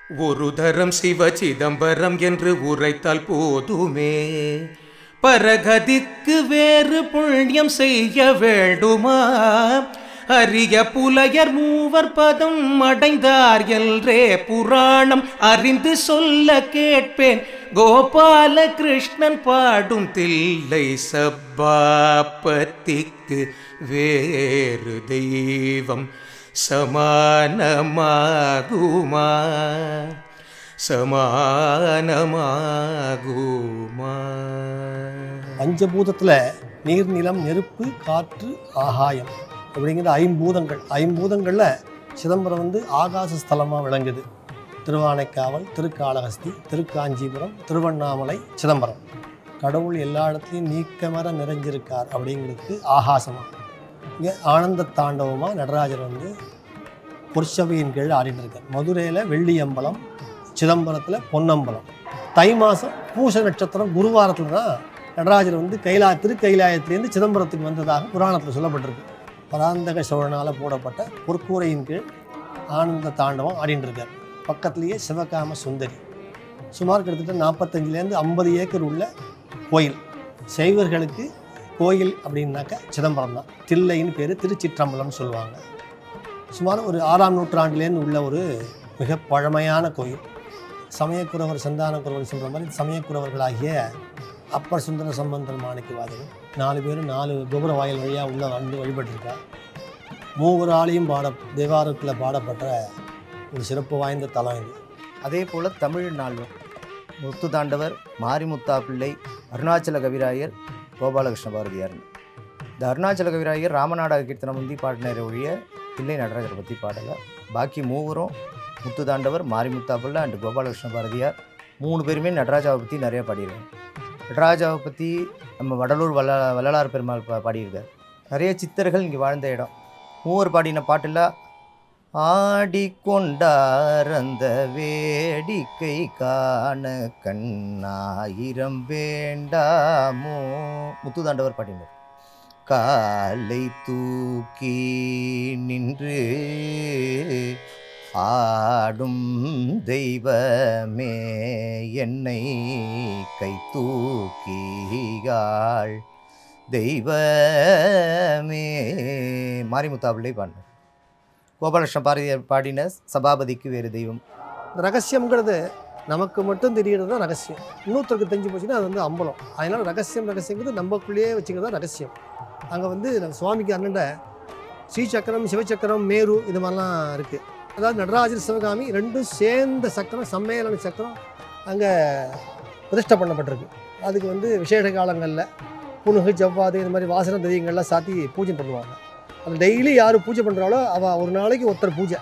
ஒரு தரம் சிவ சிதம்பரம் என்று உரைத்தால் போதுமே பரகதிக்கு வேறு புண்ணியம் செய்ய வேண்டுமா அரிய புலையர் மூவர் பதம் அடைந்தார் என்றே புராணம் அறிந்து சொல்ல கேட்பேன் கோபால கிருஷ்ணன் பாடும் தில்லை சப்பாப்பத்திக்கு வேறு தெய்வம் சமானமாகுமா சமானமாகுமா பஞ்சபூதத்தில் நீர் நிலம் நெருப்பு காற்று ஆகாயம் அப்படிங்கிற ஐம்பூதங்கள் ஐம்பூதங்களில் சிதம்பரம் வந்து ஆகாச ஸ்தலமாக விளங்குது திருவானைக்காவல் திருக்காளஹஸ்தி திருக்காஞ்சிபுரம் திருவண்ணாமலை சிதம்பரம் கடவுள் எல்லா இடத்துலையும் நீக்கமர நிறைஞ்சிருக்கார் அப்படிங்கிறதுக்கு ஆகாசமாக இங்கே ஆனந்த தாண்டவமாக நடராஜர் வந்து பொற்சபையின் கீழ் ஆடிட்டு இருக்கார் மதுரையில் வெள்ளியம்பலம் சிதம்பரத்தில் பொன்னம்பலம் தை மாதம் பூச நட்சத்திரம் குருவாரத்தில் தான் நடராஜர் வந்து கைலா திருக்கைலாயத்திலேருந்து சிதம்பரத்துக்கு வந்ததாக புராணத்தில் சொல்லப்பட்டிருக்கு பராந்தக சோழனால் போடப்பட்ட பொற்கூரையின் கீழ் ஆனந்த தாண்டவம் ஆடிட்டு இருக்கார் பக்கத்துலேயே சிவகாம சுந்தரி சுமார் கிட்டத்தட்ட நாற்பத்தஞ்சிலேருந்து ஐம்பது ஏக்கர் உள்ள கோயில் சைவர்களுக்கு கோயில் அப்படின்னாக்க சிதம்பரம் தான் தில்லைன்னு பேர் திருச்சிற்றம்பலம்னு சொல்லுவாங்க சுமார் ஒரு ஆறாம் நூற்றாண்டுலேருந்து உள்ள ஒரு மிக பழமையான கோயில் சமயக்குறவர் சந்தானக்குறவர் சொல்கிற மாதிரி சமயக்குறவர்களாகிய அப்பர் சுந்தர சம்பந்தர் மாணிக்கவாதகன் நாலு பேரும் நாலு கோபுர வாயில் வழியாக உள்ள வந்து வழிபட்டிருக்கா மூவர் ஆளையும் பாட தேவாரத்தில் பாடப்பட்ட ஒரு சிறப்பு வாய்ந்த தலம் இது அதே போல் தமிழ் நால்வர் முத்து தாண்டவர் மாரிமுத்தா பிள்ளை அருணாச்சல கவிராயர் கோபாலகிருஷ்ண பாரதியார் இந்த அருணாச்சல கவிராயர் ராமநாடக கீர்த்தனம் முந்தி பாடினரை ஒழிய பிள்ளை நடராஜரை பற்றி பாடலை பாக்கி மூவரும் முத்து தாண்டவர் மாரிமுத்தா பிள்ளை அண்ட் கோபாலகிருஷ்ண பாரதியார் மூணு பேருமே நடராஜாவை பற்றி நிறைய பாடியிருக்காங்க நடராஜாவை பற்றி நம்ம வடலூர் வல்ல வள்ளலார் பெருமாள் பா பாடியிருக்கார் நிறைய சித்தர்கள் இங்கே வாழ்ந்த இடம் மூவர் பாடின பாட்டில் ஆடிக்கொண்டார் அந்த வேடிக்கை காண கண்ணாயிரம் வேண்டாமோ முத்துதாண்டவர் பாடினார் காலை தூக்கி நின்று ஆடும் தெய்வமே என்னை கை தூக்கியாள் தெய்வமே மாரிமுத்தா பிள்ளை பாடினார் கோபாலகிருஷ்ண பாரதியார் பாடின சபாபதிக்கு வேறு தெய்வம் இந்த ரகசியம்ங்கிறது நமக்கு மட்டும் தெரியறது தான் ரகசியம் இன்னொருத்தருக்கு தெரிஞ்சு போச்சுன்னா அது வந்து அம்பலம் அதனால் ரகசியம் ரகசியங்கிறது நம்மக்குள்ளேயே வச்சுக்கிறது தான் ரகசியம் அங்கே வந்து நம்ம சுவாமிக்கு அண்ணன்ட ஸ்ரீசக்கரம் சிவசக்கரம் மேரு இது மாதிரிலாம் இருக்குது அதாவது நடராஜர் சிவகாமி ரெண்டும் சேர்ந்த சக்கரம் சம்மேளன சக்கரம் அங்கே பிரதிஷ்டை பண்ணப்பட்டிருக்கு அதுக்கு வந்து விசேஷ காலங்களில் புனுகு ஜவ்வாது இது மாதிரி வாசன தெய்வங்கள்லாம் சாத்தி பூஜை பண்ணுவாங்க அது டெய்லி யார் பூஜை பண்ணுறாளோ அவள் ஒரு நாளைக்கு ஒருத்தர் பூஜை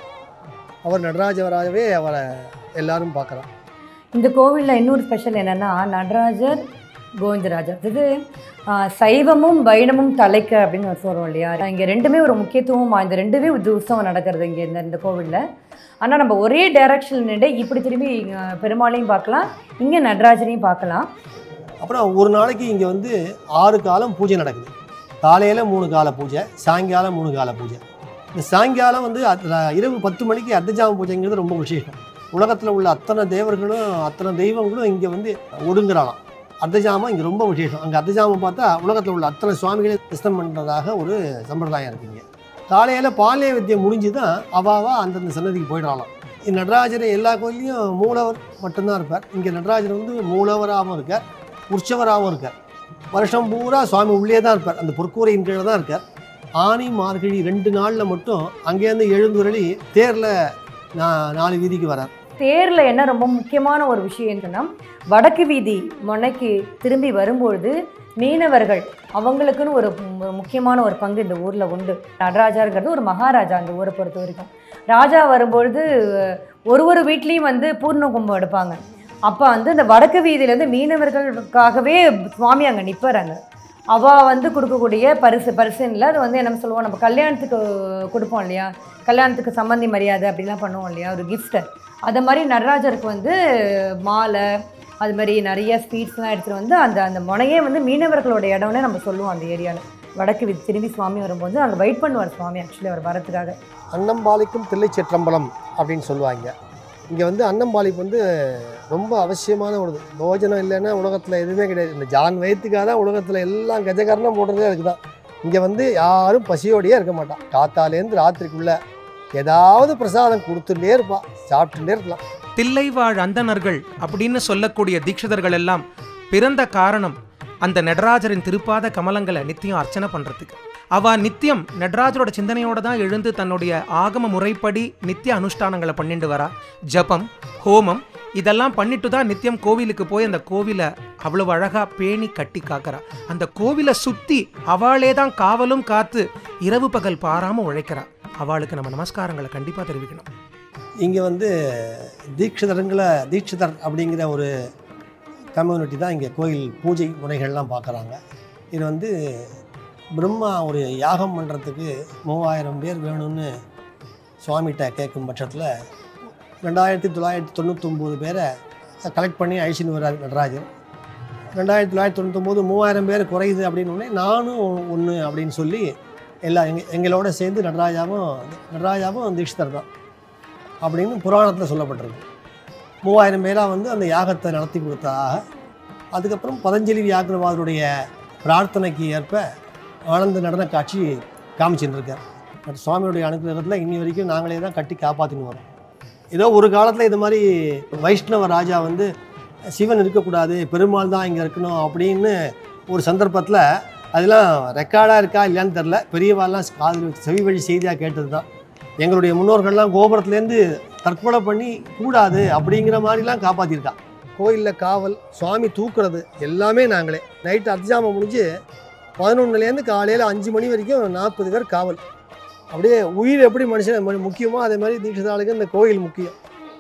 அவர் நடராஜவராகவே அவரை எல்லாரும் பார்க்கலாம் இந்த கோவிலில் இன்னொரு ஸ்பெஷல் என்னென்னா நடராஜர் கோவிந்தராஜர் இது ஆ, சைவமும் வைணமும் தலைக்க அப்படின்னு ஒரு சொல்கிறோம் இல்லையா இங்கே ரெண்டுமே ஒரு முக்கியத்துவம் வாய்ந்த ரெண்டுமே இது உற்சவம் நடக்கிறது இங்கே இந்த இந்த கோவிலில் ஆனால் நம்ம ஒரே டைரக்ஷன் நின்று இப்படி திரும்பி இங்க பெருமாளையும் பார்க்கலாம் இங்கே நடராஜரையும் பார்க்கலாம் அப்புறம் ஒரு நாளைக்கு இங்கே வந்து ஆறு காலம் பூஜை நடக்குது காலையில் மூணு கால பூஜை சாயங்காலம் மூணு கால பூஜை இந்த சாயங்காலம் வந்து அத்த- இரவு பத்து மணிக்கு அர்த்தஜாம பூஜைங்கிறது ரொம்ப விசேஷம் உலகத்தில் உள்ள அத்தனை தேவர்களும் அத்தனை தெய்வங்களும் இங்கே வந்து ஒடுங்குறாளாம் அர்த்தஜாமம் இங்கே ரொம்ப விசேஷம் அங்கே அர்த்தஜாமம் பார்த்தா உலகத்தில் உள்ள அத்தனை சுவாமிகளே கிருஷ்ணம் பண்ணுறதாக ஒரு சம்பிரதாயம் இருக்குங்க காலையில் பாலிய வித்தியை முடிஞ்சு தான் அவாவா அந்தந்த சன்னதிக்கு போயிடலாம் இந்த நடராஜர் எல்லா கோயிலையும் மூலவர் மட்டும்தான் இருப்பார் இங்கே நடராஜர் வந்து மூலவராகவும் இருக்கார் உற்சவராகவும் இருக்கார் வருஷம் பூரா சுவாமி உள்ளே தான் இருப்பார் அந்த பொற்கூரையின் கீழே தான் இருக்கார் ஆனி மார்கழி ரெண்டு நாளில் மட்டும் அங்கேருந்து எழுந்துருளி தேரில் நா- நாலு வீதிக்கு வரார் தேரில் என்ன ரொம்ப முக்கியமான ஒரு விஷயம் சொன்னால் வடக்கு வீதி முனைக்கு திரும்பி வரும்பொழுது மீனவர்கள் அவங்களுக்குன்னு ஒரு மு- முக்கியமான ஒரு பங்கு இந்த ஊரில் உண்டு நடராஜாங்கிறது ஒரு மகாராஜா அந்த ஊரை பொறுத்த வரைக்கும் ராஜா வரும்பொழுது ஒரு ஒரு வீட்லேயும் வந்து பூர்ண கும்பம் எடுப்பாங்க அப்போ வந்து இந்த வடக்கு வீதியிலேருந்து மீனவர்களுக்காகவே சுவாமி அங்கே நிற்பார் அங்கே அவள் வந்து கொடுக்கக்கூடிய பரிசு பரிசுன்னு அது வந்து என்ன சொல்லுவோம் நம்ம கல்யாணத்துக்கு கொடுப்போம் இல்லையா கல்யாணத்துக்கு சம்மந்தி மரியாதை அப்படிலாம் பண்ணுவோம் இல்லையா ஒரு கிஃப்ட்டு அது மாதிரி நடராஜருக்கு வந்து மாலை அது மாதிரி நிறைய ஸ்வீட்ஸ்லாம் எடுத்துகிட்டு வந்து அந்த அந்த முனையே வந்து மீனவர்களோட இடம்னு நம்ம சொல்லுவோம் அந்த ஏரியாவில் வடக்கு வீதி திரும்பி சுவாமி வரும்போது அங்கே வெயிட் பண்ணுவார் சுவாமி ஆக்சுவலி அவர் வரத்துக்காக அன்னம்பாலிக்கும் தில்லை சிற்றம்பலம் அப்படின்னு சொல்லுவாங்க இங்கே வந்து அன்னம்பாளிப்பு வந்து ரொம்ப அவசியமான ஒரு இது. போஜனம் இல்லைன்னா உலகத்தில் எதுவுமே கிடையாது இந்த ஜான் வயிற்றுக்காக தான் உலகத்தில் எல்லாம் கஜகரணம் போடுறதே அதுக்கு தான் இங்கே வந்து யாரும் பசியோடையே இருக்க மாட்டான் காத்தாலேருந்து ராத்திரிக்குள்ளே ஏதாவது பிரசாதம் கொடுத்துட்டே இருப்பான் சாப்பிட்டுட்டே இருக்கலாம் தில்லைவாழ் அந்தணர்கள் அப்படின்னு சொல்லக்கூடிய தீட்சிதர்கள் எல்லாம் பிறந்த காரணம் அந்த நடராஜரின் திருப்பாத கமலங்களை நித்தியம் அர்ச்சனை பண்றதுக்கு அவ நித்தியம் நடராஜரோட சிந்தனையோட தான் எழுந்து தன்னுடைய ஆகம முறைப்படி நித்திய அனுஷ்டானங்களை பண்ணிட்டு வரா ஜபம் ஹோமம் இதெல்லாம் பண்ணிட்டு தான் நித்தியம் கோவிலுக்கு போய் அந்த கோவிலை அவ்வளவு அழகா பேணி கட்டி காக்கிறா அந்த கோவிலை சுத்தி அவளே தான் காவலும் காத்து இரவு பகல் பாராம உழைக்கிறா அவளுக்கு நம்ம நமஸ்காரங்களை கண்டிப்பா தெரிவிக்கணும் இங்கே வந்து தீட்சிதருங்களை தீட்சிதர் அப்படிங்கிற ஒரு கம்யூனிட்டி தான் இங்கே கோயில் பூஜை முறைகள்லாம் பார்க்குறாங்க இது வந்து பிரம்மா ஒரு யாகம் பண்ணுறதுக்கு மூவாயிரம் பேர் வேணும்னு சுவாமிகிட்ட கேட்கும் பட்சத்தில் ரெண்டாயிரத்தி தொள்ளாயிரத்தி தொண்ணூத்தொம்பது பேரை கலெக்ட் பண்ணி அழிச்சின்னு வர்றாரு நடராஜர் ரெண்டாயிரத்தி தொள்ளாயிரத்தி தொண்ணூத்தொம்பது மூவாயிரம் பேர் குறையுது அப்படின்னு உடனே நானும் ஒன்று அப்படின்னு சொல்லி எல்லாம் எங்க எங்களோட சேர்ந்து நடராஜாவும் நடராஜாவும் தீட்சிதர் தான் அப்படின்னு புராணத்தில் சொல்லப்பட்டிருக்கு மூவாயிரம் பேராக வந்து அந்த யாகத்தை நடத்தி கொடுத்ததாக அதுக்கப்புறம் பதஞ்சலி வியாக்கிரவாதருடைய பிரார்த்தனைக்கு ஏற்ப ஆனந்த நடன காட்சி காமிச்சுட்டு இருக்கார் பட் சுவாமியுடைய அனுகிரகத்தில் இன்னி வரைக்கும் நாங்களே தான் கட்டி காப்பாற்றின்னு வரோம் ஏதோ ஒரு காலத்தில் இது மாதிரி வைஷ்ணவ ராஜா வந்து சிவன் இருக்கக்கூடாது பெருமாள் தான் இங்கே இருக்கணும் அப்படின்னு ஒரு சந்தர்ப்பத்தில் அதெல்லாம் ரெக்கார்டாக இருக்கா இல்லையான்னு தெரில பெரியவாள்லாம் காதில் செவி வழி செய்தியாக கேட்டது தான் எங்களுடைய முன்னோர்கள்லாம் கோபுரத்துலேருந்து தற்கொலை பண்ணி கூடாது அப்படிங்கிற மாதிரிலாம் காப்பாற்றிருக்கா கோயிலில் காவல் சுவாமி தூக்குறது எல்லாமே நாங்களே நைட்டு அத்தியாமம் முடிஞ்சு பதினொன்றுலேருந்து காலையில் அஞ்சு மணி வரைக்கும் நாற்பது பேர் காவல் அப்படியே உயிர் எப்படி மனுஷன் மு- முக்கியமோ அதே மாதிரி தீட்சிதாளுக்கு இந்த கோயில் முக்கியம்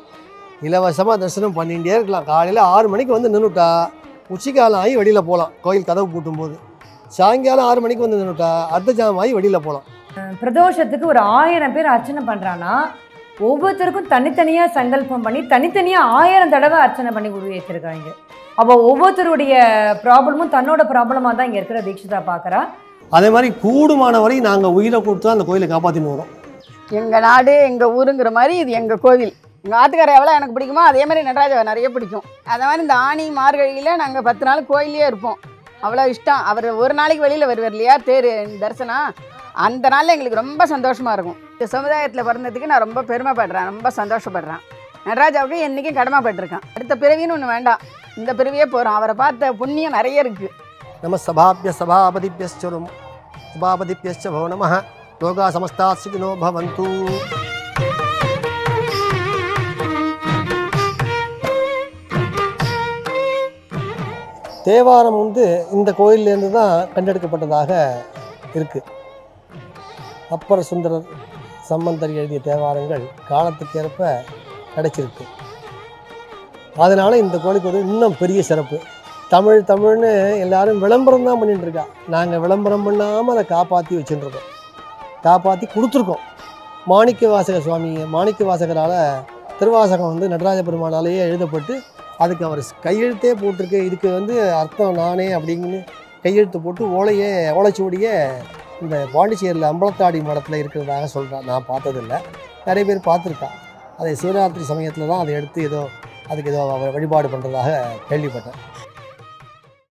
இலவசமாக தரிசனம் பண்ணிகிட்டே இருக்கலாம் காலையில் ஆறு மணிக்கு வந்து நின்றுட்டா உச்சிக்காலம் ஆகி வெளியில் போகலாம் கோயில் கதவு பூட்டும்போது சாயங்காலம் ஆறு மணிக்கு வந்து நின்றுட்டா அர்த்த ஜாமம் ஆகி வெளியில் போகலாம் பிரதோஷத்துக்கு ஒரு ஆயிரம் பேர் அர்ச்சனை பண்ணுறான்னா ஒவ்வொருத்தருக்கும் தனித்தனியாக சங்கல்பம் பண்ணி தனித்தனியாக ஆயிரம் தடவை அர்ச்சனை பண்ணி உருவேற்றிருக்காங்க அப்போ ஒவ்வொருத்தருடைய ப்ராப்ளமும் தன்னோட ப்ராப்ளமாக தான் இங்கே இருக்கிற தீட்சிதா பார்க்குறா அதே மாதிரி கூடுமான வரை நாங்கள் உயிரை கொடுத்து தான் அந்த கோயிலை காப்பாற்றின்னு வரோம் எங்கள் நாடு எங்கள் ஊருங்கிற மாதிரி இது எங்கள் கோவில் எங்கள் ஆத்துக்கார எவ்வளோ எனக்கு பிடிக்குமோ அதே மாதிரி நடராஜாவை நிறைய பிடிக்கும் அதே மாதிரி இந்த ஆணி மார்கழியில் நாங்கள் பத்து நாள் கோயிலே இருப்போம் அவ்வளோ இஷ்டம் அவர் ஒரு நாளைக்கு வெளியில் வருவார் இல்லையா தேர் தரிசனம் அந்த நாளில் எங்களுக்கு ரொம்ப சந்தோஷமாக இருக்கும் இந்த சமுதாயத்தில் பிறந்ததுக்கு நான் ரொம்ப பெருமைப்படுறேன் ரொம்ப சந்தோஷப்படுறேன் நடராஜாவுக்கு என்றைக்கும் கடமைப்பட்டிருக்கேன் அடுத்த பிறவின்னு ஒன்று வேண்டாம் இந்த பிறவியே போகிறோம் அவரை பார்த்த புண்ணியம் நிறைய இருக்குது நம சபாபிய சபாபதிபியஸ்சரும் சபாபதிபியஸ்ச பவ நம லோகா சமஸ்தா சுகினோ பவந்து தேவாரம் வந்து இந்த கோயிலேருந்து தான் கண்டெடுக்கப்பட்டதாக இருக்குது அப்பர் சுந்தரர் சம்பந்தர் எழுதிய தேவாரங்கள் காலத்துக்கேற்ப கிடைச்சிருக்கு அதனால் இந்த கோயிலுக்கு ஒரு இன்னும் பெரிய சிறப்பு தமிழ் தமிழ்னு எல்லாரும் விளம்பரம் தான் பண்ணிட்டு இருக்கா நாங்கள் விளம்பரம் பண்ணாமல் அதை காப்பாற்றி வச்சுட்டுருக்கோம் காப்பாற்றி கொடுத்துருக்கோம் மாணிக்க வாசக சுவாமி மாணிக்க வாசகரால் திருவாசகம் வந்து நடராஜ பெருமானாலேயே எழுதப்பட்டு அதுக்கு அவர் கையெழுத்தே போட்டிருக்கு இதுக்கு வந்து அர்த்தம் நானே அப்படின்னு கையெழுத்து போட்டு ஓலையே ஓலைச்சுவடியே இந்த பாண்டிச்சேரியில் அம்பலத்தாடி மடத்தில் இருக்கிறதாக சொல்கிறேன் நான் பார்த்ததில்ல நிறைய பேர் பார்த்துருக்கா அதை சிவராத்திரி சமயத்தில் தான் அதை எடுத்து ஏதோ அதுக்கு ஏதோ வழிபாடு பண்ணுறதாக கேள்விப்பட்டேன்